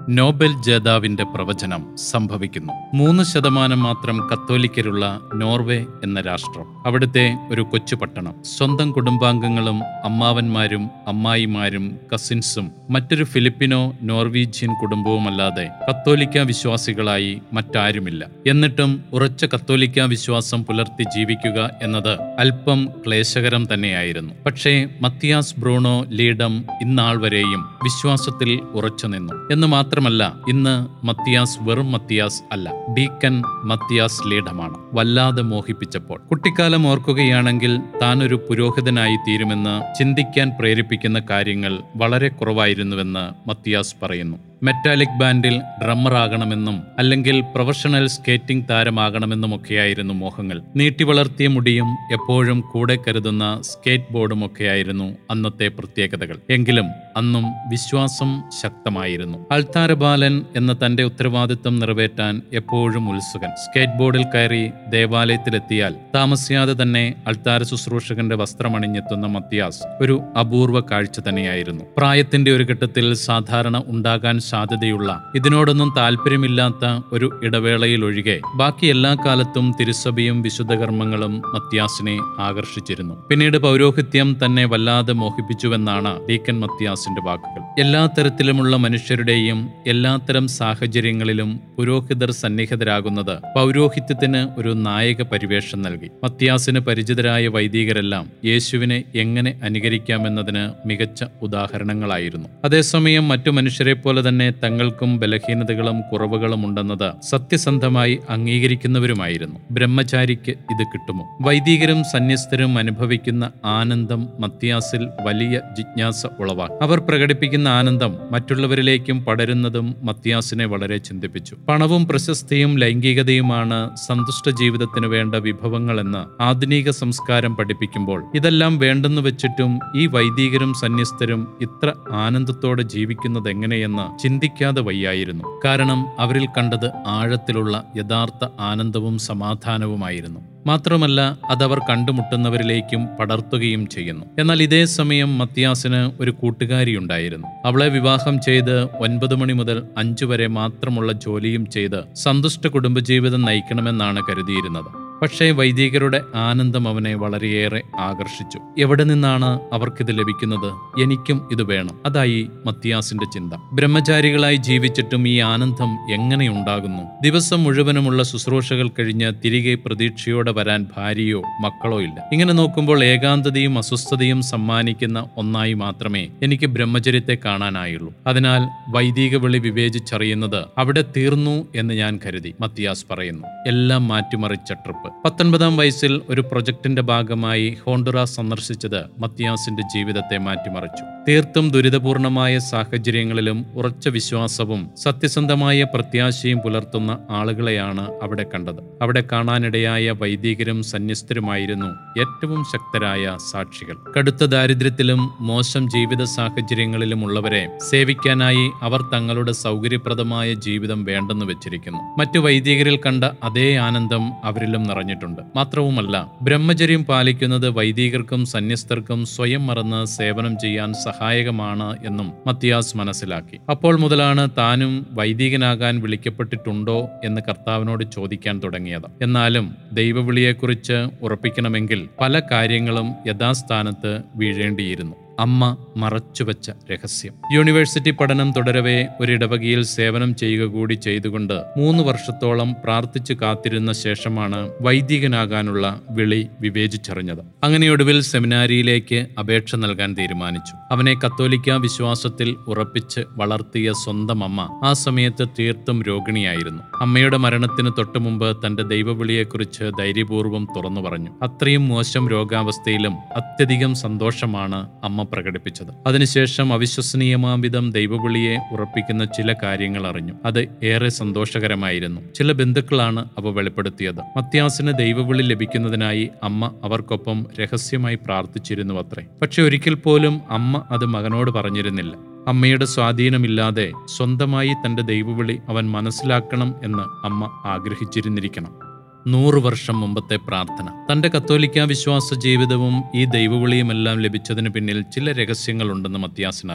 Nobel ജേതാവിന്റെ പ്രവചനം സംഭവിക്കുന്നു മൂന്ന് ശതമാനം മാത്രം കത്തോലിക്കരുള്ള നോർവേ എന്ന രാഷ്ട്രം അവിടുത്തെ ഒരു കൊച്ചു പട്ടണം സ്വന്തം കുടുംബാംഗങ്ങളും അമ്മാവന്മാരും അമ്മായിമാരും കസിൻസും മറ്റൊരു ഫിലിപ്പിനോ നോർവീജിയൻ കുടുംബവുമല്ലാതെ കത്തോലിക്ക വിശ്വാസികളായി മറ്റാരുമില്ല എന്നിട്ടും ഉറച്ച കത്തോലിക്ക വിശ്വാസം പുലർത്തി ജീവിക്കുക എന്നത് അല്പം ക്ലേശകരം തന്നെയായിരുന്നു പക്ഷേ മത്തിയാസ് ബ്രൂണോ ലീഡം ഇന്നാൾ വരെയും വിശ്വാസത്തിൽ ഉറച്ചു നിന്നു എന്ന് മാത്രമല്ല ഇന്ന് മത്തിയാസ് വെറും മത്തിയാസ് അല്ല ഡീക്കൻ മത്തിയാസ് ലീഡമാണ് വല്ലാതെ മോഹിപ്പിച്ചപ്പോൾ കുട്ടിക്കാലം ഓർക്കുകയാണെങ്കിൽ താൻ ഒരു പുരോഹിതനായി തീരുമെന്ന് ചിന്തിക്കാൻ പ്രേരിപ്പിക്കുന്ന കാര്യങ്ങൾ വളരെ കുറവായിരുന്നുവെന്ന് മത്തിയാസ് പറയുന്നു മെറ്റാലിക് ബാൻഡിൽ ഡ്രമ്മറാകണമെന്നും അല്ലെങ്കിൽ പ്രൊഫഷണൽ സ്കേറ്റിംഗ് താരമാകണമെന്നുമൊക്കെയായിരുന്നു മോഹങ്ങൾ നീട്ടി വളർത്തിയ മുടിയും എപ്പോഴും കൂടെ കരുതുന്ന സ്കേറ്റ് ബോർഡും ഒക്കെയായിരുന്നു അന്നത്തെ പ്രത്യേകതകൾ എങ്കിലും അന്നും വിശ്വാസം ശക്തമായിരുന്നു അൾത്താര ബാലൻ എന്ന തന്റെ ഉത്തരവാദിത്വം നിറവേറ്റാൻ എപ്പോഴും ഉത്സുകൻ സ്കേറ്റ് ബോർഡിൽ കയറി ദേവാലയത്തിലെത്തിയാൽ താമസിയാതെ തന്നെ അൾത്താര ശുശ്രൂഷകന്റെ വസ്ത്രമണിഞ്ഞെത്തുന്ന മത്തിയാസ് ഒരു അപൂർവ കാഴ്ച തന്നെയായിരുന്നു പ്രായത്തിന്റെ ഒരു ഘട്ടത്തിൽ സാധാരണ ഉണ്ടാകാൻ സാധ്യതയുള്ള ഇതിനോടൊന്നും താല്പര്യമില്ലാത്ത ഒരു ഇടവേളയിൽ ഒഴികെ ബാക്കി എല്ലാ കാലത്തും തിരുസഭയും വിശുദ്ധകർമ്മങ്ങളും മത്യാസിനെ ആകർഷിച്ചിരുന്നു പിന്നീട് പൗരോഹിത്യം തന്നെ വല്ലാതെ മോഹിപ്പിച്ചുവെന്നാണ് ഡീക്കൻ മത്യാസിന്റെ വാക്കുകൾ എല്ലാ തരത്തിലുമുള്ള മനുഷ്യരുടെയും എല്ലാത്തരം സാഹചര്യങ്ങളിലും പുരോഹിതർ സന്നിഹിതരാകുന്നത് പൗരോഹിത്യത്തിന് ഒരു നായക പരിവേഷം നൽകി മത്യാസിന് പരിചിതരായ വൈദികരെല്ലാം യേശുവിനെ എങ്ങനെ അനുകരിക്കാമെന്നതിന് മികച്ച ഉദാഹരണങ്ങളായിരുന്നു അതേസമയം മറ്റു മനുഷ്യരെ പോലെ തന്നെ തങ്ങൾക്കും ബലഹീനതകളും കുറവുകളും ഉണ്ടെന്നത് സത്യസന്ധമായി അംഗീകരിക്കുന്നവരുമായിരുന്നു ബ്രഹ്മചാരിക്ക് ഇത് കിട്ടുമോ വൈദികരും സന്യസ്തരും അനുഭവിക്കുന്ന ആനന്ദം മത്തിയാസിൽ വലിയ ജിജ്ഞാസ ഉളവാക്കി അവർ പ്രകടിപ്പിക്കുന്ന ആനന്ദം മറ്റുള്ളവരിലേക്കും പടരുന്നതും മത്തിയാസിനെ വളരെ ചിന്തിപ്പിച്ചു പണവും പ്രശസ്തിയും ലൈംഗികതയുമാണ് സന്തുഷ്ട ജീവിതത്തിന് വേണ്ട വിഭവങ്ങളെന്ന് ആധുനിക സംസ്കാരം പഠിപ്പിക്കുമ്പോൾ ഇതെല്ലാം വേണ്ടെന്ന് വെച്ചിട്ടും ഈ വൈദികരും സന്യസ്തരും ഇത്ര ആനന്ദത്തോടെ ജീവിക്കുന്നത് എങ്ങനെയെന്ന് ചിന്തിക്കാതെ വയ്യായിരുന്നു കാരണം അവരിൽ കണ്ടത് ആഴത്തിലുള്ള യഥാർത്ഥ ആനന്ദവും സമാധാനവുമായിരുന്നു മാത്രമല്ല അതവർ കണ്ടുമുട്ടുന്നവരിലേക്കും പടർത്തുകയും ചെയ്യുന്നു എന്നാൽ ഇതേ സമയം മത്തിയാസിന് ഒരു കൂട്ടുകാരിയുണ്ടായിരുന്നു അവളെ വിവാഹം ചെയ്ത് ഒൻപത് മണി മുതൽ അഞ്ചു വരെ മാത്രമുള്ള ജോലിയും ചെയ്ത് സന്തുഷ്ട കുടുംബജീവിതം നയിക്കണമെന്നാണ് കരുതിയിരുന്നത് പക്ഷേ വൈദികരുടെ ആനന്ദം അവനെ വളരെയേറെ ആകർഷിച്ചു എവിടെ നിന്നാണ് അവർക്കിത് ലഭിക്കുന്നത് എനിക്കും ഇത് വേണം അതായി മത്തിയാസിന്റെ ചിന്ത ബ്രഹ്മചാരികളായി ജീവിച്ചിട്ടും ഈ ആനന്ദം എങ്ങനെ ഉണ്ടാകുന്നു ദിവസം മുഴുവനുമുള്ള ശുശ്രൂഷകൾ കഴിഞ്ഞ് തിരികെ പ്രതീക്ഷയോടെ വരാൻ ഭാര്യയോ മക്കളോ ഇല്ല ഇങ്ങനെ നോക്കുമ്പോൾ ഏകാന്തതയും അസ്വസ്ഥതയും സമ്മാനിക്കുന്ന ഒന്നായി മാത്രമേ എനിക്ക് ബ്രഹ്മചര്യത്തെ കാണാനായുള്ളൂ അതിനാൽ വൈദിക വിളി വിവേചിച്ചറിയുന്നത് അവിടെ തീർന്നു എന്ന് ഞാൻ കരുതി മത്തിയാസ് പറയുന്നു എല്ലാം മാറ്റിമറിച്ച ട്രിപ്പ് പത്തൊൻപതാം വയസ്സിൽ ഒരു പ്രൊജക്ടിന്റെ ഭാഗമായി ഹോണ്ടുറാസ് സന്ദർശിച്ചത് മത്തിയാസിന്റെ ജീവിതത്തെ മാറ്റിമറിച്ചു തീർത്തും ദുരിതപൂർണമായ സാഹചര്യങ്ങളിലും ഉറച്ച വിശ്വാസവും സത്യസന്ധമായ പ്രത്യാശയും പുലർത്തുന്ന ആളുകളെയാണ് അവിടെ കണ്ടത് അവിടെ കാണാനിടയായ വൈദികരും സന്യസ്തരുമായിരുന്നു ഏറ്റവും ശക്തരായ സാക്ഷികൾ കടുത്ത ദാരിദ്ര്യത്തിലും മോശം ജീവിത സാഹചര്യങ്ങളിലും ഉള്ളവരെ സേവിക്കാനായി അവർ തങ്ങളുടെ സൗകര്യപ്രദമായ ജീവിതം വേണ്ടെന്ന് വെച്ചിരിക്കുന്നു മറ്റു വൈദികരിൽ കണ്ട അതേ ആനന്ദം അവരിലും നിറഞ്ഞിട്ടുണ്ട് മാത്രവുമല്ല ബ്രഹ്മചര്യം പാലിക്കുന്നത് വൈദികർക്കും സന്യസ്തർക്കും സ്വയം മറന്ന് സേവനം ചെയ്യാൻ സഹായകമാണ് എന്നും മത്തിയാസ് മനസ്സിലാക്കി അപ്പോൾ മുതലാണ് താനും വൈദികനാകാൻ വിളിക്കപ്പെട്ടിട്ടുണ്ടോ എന്ന് കർത്താവിനോട് ചോദിക്കാൻ തുടങ്ങിയത് എന്നാലും ദൈവവിളിയെക്കുറിച്ച് ഉറപ്പിക്കണമെങ്കിൽ പല കാര്യങ്ങളും യഥാസ്ഥാനത്ത് വീഴേണ്ടിയിരുന്നു അമ്മ മറച്ചുവെച്ച രഹസ്യം യൂണിവേഴ്സിറ്റി പഠനം തുടരവേ ഒരിടവകയിൽ സേവനം ചെയ്യുക കൂടി ചെയ്തുകൊണ്ട് മൂന്ന് വർഷത്തോളം പ്രാർത്ഥിച്ചു കാത്തിരുന്ന ശേഷമാണ് വൈദികനാകാനുള്ള വിളി വിവേചിച്ചറിഞ്ഞത് അങ്ങനെ ഒടുവിൽ സെമിനാരിയിലേക്ക് അപേക്ഷ നൽകാൻ തീരുമാനിച്ചു അവനെ കത്തോലിക്ക വിശ്വാസത്തിൽ ഉറപ്പിച്ച് വളർത്തിയ സ്വന്തം അമ്മ ആ സമയത്ത് തീർത്തും രോഗിണിയായിരുന്നു അമ്മയുടെ മരണത്തിന് തൊട്ടു മുമ്പ് തന്റെ ദൈവവിളിയെക്കുറിച്ച് ധൈര്യപൂർവ്വം തുറന്നു പറഞ്ഞു അത്രയും മോശം രോഗാവസ്ഥയിലും അത്യധികം സന്തോഷമാണ് അമ്മ പ്രകടിപ്പിച്ചത് അതിനുശേഷം അവിശ്വസനീയമാവിധം ദൈവവിളിയെ ഉറപ്പിക്കുന്ന ചില കാര്യങ്ങൾ അറിഞ്ഞു അത് ഏറെ സന്തോഷകരമായിരുന്നു ചില ബന്ധുക്കളാണ് അവ വെളിപ്പെടുത്തിയത് മത്യാസിന് ദൈവവിളി ലഭിക്കുന്നതിനായി അമ്മ അവർക്കൊപ്പം രഹസ്യമായി പ്രാർത്ഥിച്ചിരുന്നു അത്രേ പക്ഷെ ഒരിക്കൽ പോലും അമ്മ അത് മകനോട് പറഞ്ഞിരുന്നില്ല അമ്മയുടെ സ്വാധീനമില്ലാതെ സ്വന്തമായി തന്റെ ദൈവവിളി അവൻ മനസ്സിലാക്കണം എന്ന് അമ്മ ആഗ്രഹിച്ചിരുന്നിരിക്കണം നൂറു വർഷം മുമ്പത്തെ പ്രാർത്ഥന തന്റെ കത്തോലിക്ക വിശ്വാസ ജീവിതവും ഈ ദൈവവിളിയുമെല്ലാം ലഭിച്ചതിന് പിന്നിൽ ചില രഹസ്യങ്ങളുണ്ടെന്ന് മത്യാസിനറിയാം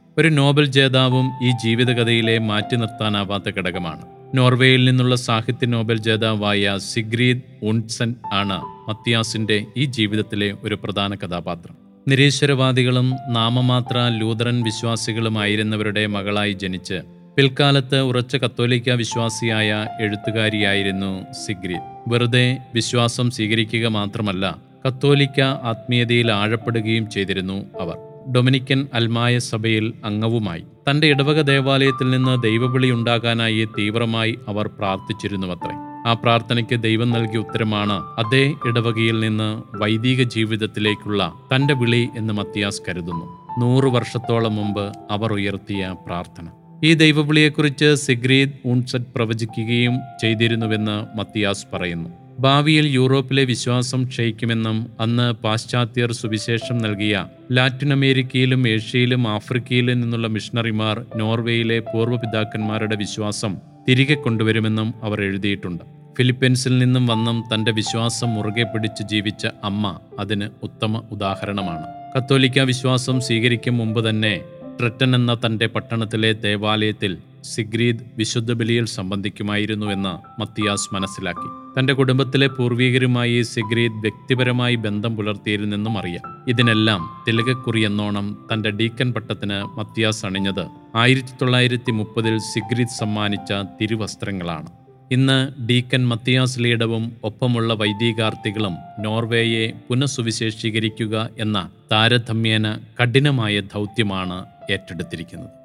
ഒരു നോബൽ ജേതാവും ഈ ജീവിതകഥയിലെ മാറ്റി നിർത്താനാവാത്ത ഘടകമാണ് നോർവേയിൽ നിന്നുള്ള സാഹിത്യ നോബൽ ജേതാവായ സിഗ്രീദ് ഉൺസൻ ആണ് മത്തിയാസിന്റെ ഈ ജീവിതത്തിലെ ഒരു പ്രധാന കഥാപാത്രം നിരീശ്വരവാദികളും നാമമാത്ര ലൂതറൻ വിശ്വാസികളുമായിരുന്നവരുടെ മകളായി ജനിച്ച് പിൽക്കാലത്ത് ഉറച്ച കത്തോലിക്ക വിശ്വാസിയായ എഴുത്തുകാരിയായിരുന്നു സിഗ്രീദ് വെറുതെ വിശ്വാസം സ്വീകരിക്കുക മാത്രമല്ല കത്തോലിക്ക ആത്മീയതയിൽ ആഴപ്പെടുകയും ചെയ്തിരുന്നു അവർ ഡൊമിനിക്കൻ അൽമായ സഭയിൽ അംഗവുമായി തന്റെ ഇടവക ദേവാലയത്തിൽ നിന്ന് ദൈവവിളി ഉണ്ടാകാനായി തീവ്രമായി അവർ പ്രാർത്ഥിച്ചിരുന്നുവത്രേ ആ പ്രാർത്ഥനയ്ക്ക് ദൈവം നൽകിയ ഉത്തരമാണ് അതേ ഇടവകയിൽ നിന്ന് വൈദിക ജീവിതത്തിലേക്കുള്ള തന്റെ വിളി എന്ന് മത്തിയാസ് കരുതുന്നു നൂറു വർഷത്തോളം മുമ്പ് അവർ ഉയർത്തിയ പ്രാർത്ഥന ഈ ദൈവവിളിയെക്കുറിച്ച് സിഗ്രീദ് ഊൺസെറ്റ് പ്രവചിക്കുകയും ചെയ്തിരുന്നുവെന്ന് മത്തിയാസ് പറയുന്നു ഭാവിയിൽ യൂറോപ്പിലെ വിശ്വാസം ക്ഷയിക്കുമെന്നും അന്ന് പാശ്ചാത്യർ സുവിശേഷം നൽകിയ ലാറ്റിൻ അമേരിക്കയിലും ഏഷ്യയിലും ആഫ്രിക്കയിലും നിന്നുള്ള മിഷണറിമാർ നോർവേയിലെ പൂർവ്വപിതാക്കന്മാരുടെ വിശ്വാസം തിരികെ കൊണ്ടുവരുമെന്നും അവർ എഴുതിയിട്ടുണ്ട് ഫിലിപ്പീൻസിൽ നിന്നും വന്നും തന്റെ വിശ്വാസം മുറുകെ പിടിച്ച് ജീവിച്ച അമ്മ അതിന് ഉത്തമ ഉദാഹരണമാണ് കത്തോലിക്ക വിശ്വാസം സ്വീകരിക്കും മുമ്പ് തന്നെ ട്രെറ്റൻ എന്ന തന്റെ പട്ടണത്തിലെ ദേവാലയത്തിൽ സിഗ്രീദ് വിശുദ്ധ ബലിയിൽ സംബന്ധിക്കുമായിരുന്നുവെന്ന് മത്തിയാസ് മനസ്സിലാക്കി തന്റെ കുടുംബത്തിലെ പൂർവീകരുമായി സിഗ്രീദ് വ്യക്തിപരമായി ബന്ധം പുലർത്തിയിരുന്നെന്നും അറിയാം ഇതിനെല്ലാം തിലകക്കുറി എന്നോണം തന്റെ ഡീക്കൻ പട്ടത്തിന് മത്തിയാസ് അണിഞ്ഞത് ആയിരത്തി തൊള്ളായിരത്തി മുപ്പതിൽ സിഗ്രീദ് സമ്മാനിച്ച തിരുവസ്ത്രങ്ങളാണ് ഇന്ന് ഡീക്കൻ മത്തിയാസ് ലീഡവും ഒപ്പമുള്ള വൈദികാർത്ഥികളും നോർവേയെ പുനഃസുവിശേഷീകരിക്കുക എന്ന താരതമ്യേന കഠിനമായ ദൗത്യമാണ് ഏറ്റെടുത്തിരിക്കുന്നത്